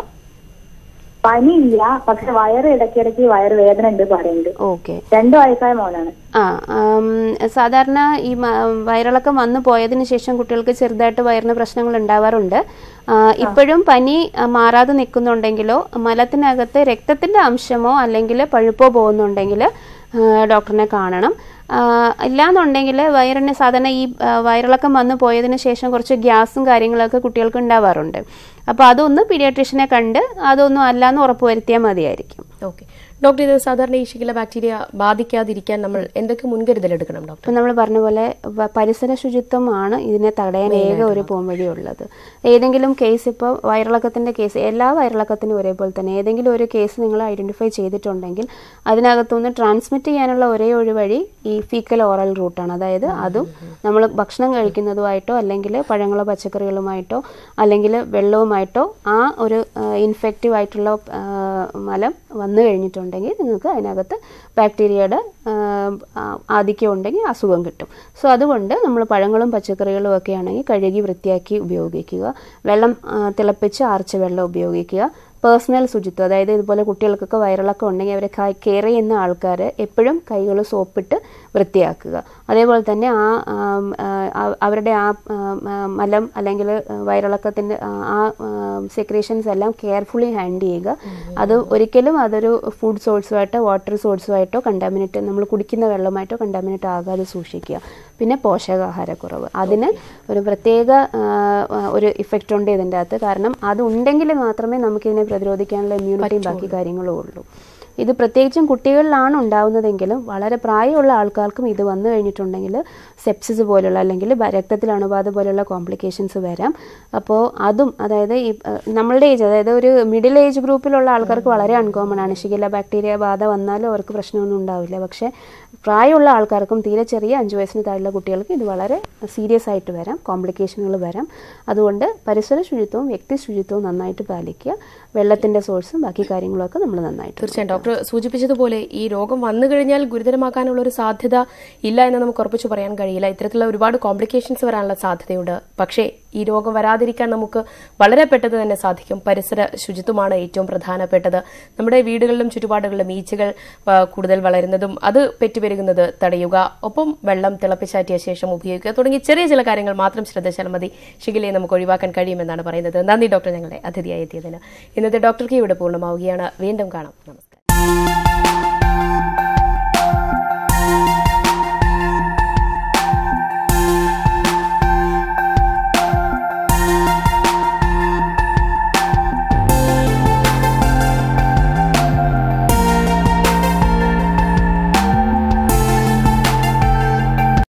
പനിയില്ല പക്ഷെ വയറ് ഇടയ്ക്കിടയ്ക്ക് വയറ് വേദന ഉണ്ട് പറയുന്നുണ്ട് ഓക്കെ രണ്ടു വയസ്സായ മോനാണ് ആ ആം, സാധാരണ ഈ മ- വയറിളക്കം വന്നു പോയതിന് ശേഷം കുട്ടികൾക്ക് ചെറുതായിട്ട് വയറിന് പ്രശ്നങ്ങൾ ഉണ്ടാവാറുണ്ട് ആ, ഇപ്പോഴും പനി ആ, മാറാതെ നിൽക്കുന്നുണ്ടെങ്കിലോ മലത്തിനകത്ത് രക്തത്തിന്റെ അംശമോ അല്ലെങ്കിൽ പഴുപ്പോ പോകുന്നുണ്ടെങ്കിൽ ഡോക്ടറിനെ കാണണം ആ, ഇല്ലാന്നുണ്ടെങ്കിൽ വയറിന് സാധാരണ ഈ ആ, വയറിളക്കം വന്നു പോയതിന് ശേഷം കുറച്ച് ഗ്യാസും കാര്യങ്ങളൊക്കെ കുട്ടികൾക്ക് ഉണ്ടാവാറുണ്ട് അപ്പോൾ അതൊന്ന് പീഡിയാട്രീഷ്യനെ കണ്ട് അതൊന്നും അല്ലാന്ന് ഉറപ്പുവരുത്തിയാൽ മതിയായിരിക്കും ഓക്കെ ഡോക്ടർ ഇത് സാധാരണ ഈ ഷിഗില ബാക്ടീരിയ ബാധിക്കാതിരിക്കാൻ നമ്മൾ എന്തൊക്കെ മുൻകരുതൽ എടുക്കണം ഡോക്ടർ ഇപ്പം നമ്മൾ പറഞ്ഞ പോലെ വ- പരിസര ശുചിത്വമാണ് ഇതിനെ തടയാൻ ഏക ഒരു പോംവഴി ഉള്ളത് ഏതെങ്കിലും കേസ് ഇപ്പോൾ വയറിളക്കത്തിന്റെ കേസ് എല്ലാ വയറിളക്കത്തിനും ഒരേപോലെ തന്നെ ഏതെങ്കിലും ഒരു കേസ് നിങ്ങൾ ഐഡന്റിഫൈ ചെയ്തിട്ടുണ്ടെങ്കിൽ അതിനകത്തുനിന്ന് ട്രാൻസ്മിറ്റ് ചെയ്യാനുള്ള ഒരേ ഒരു വഴി ഈ ഫീക്കൽ ഓറൽ റൂട്ടാണ് അതായത് അതും നമ്മൾ ഭക്ഷണം കഴിക്കുന്നതുമായിട്ടോ അല്ലെങ്കിൽ പഴങ്ങളോ പച്ചക്കറികളുമായിട്ടോ അല്ലെങ്കിൽ വെള്ളവുമായിട്ടോ ആ ഒരു ഇൻഫെക്റ്റീവ് ആയിട്ടുള്ള ആ, മലം വന്നു കഴിഞ്ഞിട്ടുണ്ടെങ്കിൽ നിങ്ങൾക്ക് അതിനകത്ത് ബാക്ടീരിയയുടെ ആ, ആ, ആധിക്യം ഉണ്ടെങ്കിൽ അസുഖം കിട്ടും സോ അതുകൊണ്ട് നമ്മൾ പഴങ്ങളും പച്ചക്കറികളും ഒക്കെ ആണെങ്കിൽ കഴുകി വൃത്തിയാക്കി ഉപയോഗിക്കുക വെള്ളം ആ, തിളപ്പിച്ച് ആർച്ച വെള്ളം ഉപയോഗിക്കുക പേഴ്സണൽ ശുചിത്വം അതായത് ഇതുപോലെ കുട്ടികൾക്കൊക്കെ വയറിളക്കം ഉണ്ടെങ്കിൽ അവരെ കെയർ ചെയ്യുന്ന ആൾക്കാർ എപ്പോഴും കൈകൾ സോപ്പിട്ട് വൃത്തിയാക്കുക അതേപോലെ തന്നെ ആ ആം, ആ, ആ- അവരുടെ ആ ആം, ആ, മലം അല്ലെങ്കിൽ വയറിളക്കത്തിൻ്റെ ആ സെക്രീഷൻസ് എല്ലാം കെയർഫുള്ളി ഹാൻഡിൽ ചെയ്യുക അത് ഒരിക്കലും അതൊരു ഫുഡ് സോഴ്സുമായിട്ടോ വാട്ടർ സോഴ്സുമായിട്ടോ കണ്ടാമിനേറ്റ് നമ്മൾ കുടിക്കുന്ന വെള്ളമായിട്ടോ കണ്ടാമിനേറ്റ് ആകാതെ സൂക്ഷിക്കുക പിന്നെ പോഷകാഹാരക്കുറവ് അതിന് ഒരു പ്രത്യേക ആ, ആ, ഒരു ഇഫക്റ്റ് ഉണ്ട് ഇതിൻ്റെ അകത്ത് കാരണം അത് ഉണ്ടെങ്കിൽ മാത്രമേ നമുക്കിതിനെ പ്രതിരോധിക്കാനുള്ള ഇമ്മ്യൂണിറ്റിയും ബാക്കി കാര്യങ്ങളും ഉള്ളൂ ഇത് പ്രത്യേകിച്ചും കുട്ടികളിലാണ് ഉണ്ടാവുന്നതെങ്കിലും വളരെ പ്രായമുള്ള ആൾക്കാർക്കും ഇത് വന്നു കഴിഞ്ഞിട്ടുണ്ടെങ്കിൽ സെപ്സിസ് പോലുള്ള അല്ലെങ്കിൽ ബ- രക്തത്തിൽ അണുബാധ പോലുള്ള കോംപ്ലിക്കേഷൻസ് വരാം അപ്പോൾ അതും അതായത് ഈ അഹ്, നമ്മളുടെ ഏജ് അതായത് ഒരു മിഡിൽ ഏജ് ഗ്രൂപ്പിലുള്ള ആൾക്കാർക്ക് വളരെ അൺകോമൺ ആണ് ഷിഗില ബാക്ടീരിയ ബാധ വന്നാലും അവർക്ക് പ്രശ്നമൊന്നും ഉണ്ടാവില്ല പക്ഷേ പ്രായമുള്ള ആൾക്കാർക്കും തീരെ ചെറിയ അഞ്ച് വയസ്സിന് താഴെയുള്ള കുട്ടികൾക്ക് ഇത് വളരെ സീരിയസ് ആയിട്ട് വരാം കോംപ്ലിക്കേഷനുകൾ വരാം അതുകൊണ്ട് പരിസര ശുചിത്വവും വ്യക്തി ശുചിത്വവും നന്നായിട്ട് പാലിക്കുക വെള്ളത്തിന്റെ സോഴ്സും ബാക്കി കാര്യങ്ങളൊക്കെ നമ്മൾ നന്നായിട്ട് തീർച്ചയായും ഡോക്ടർ സൂചിപ്പിച്ചതുപോലെ ഈ രോഗം വന്നു കഴിഞ്ഞാൽ ഗുരുതരമാക്കാനുള്ള ഒരു സാധ്യത ഇല്ല എന്ന് നമുക്ക് ഉറപ്പിച്ചു പറയാൻ കഴിയില്ല ഇത്തരത്തിലുള്ള ഒരുപാട് കോംപ്ലിക്കേഷൻസ് വരാനുള്ള സാധ്യതയുണ്ട് പക്ഷേ ഈ രോഗം വരാതിരിക്കാൻ നമുക്ക് വളരെ പെട്ടെന്ന് തന്നെ സാധിക്കും പരിസര ശുചിത്വമാണ് ഏറ്റവും പ്രധാനപ്പെട്ടത് നമ്മുടെ വീടുകളിലും ചുറ്റുപാടുകളിലും ഈച്ചകൾ ആ, കൂടുതൽ വളരുന്നതും അത് പെറ്റുപെരുകുന്നത് തടയുക ഒപ്പം വെള്ളം തിളപ്പിച്ചാറ്റിയ ശേഷം ഉപയോഗിക്കുക തുടങ്ങി ചെറിയ ചില കാര്യങ്ങൾ മാത്രം ശ്രദ്ധിച്ചാൽ മതി ഷിഗിലയെ നമുക്ക് ഒഴിവാക്കാൻ കഴിയുമെന്നാണ് പറയുന്നത് നന്ദി ഡോക്ടർ ഞങ്ങളുടെ അതിഥിയായി എത്തിയതിന് ഇന്നത്തെ ഡോക്ടർ കീ ഇവിടെ പൂർണ്ണമാവുകയാണ് വീണ്ടും കാണാം നമസ്കാരം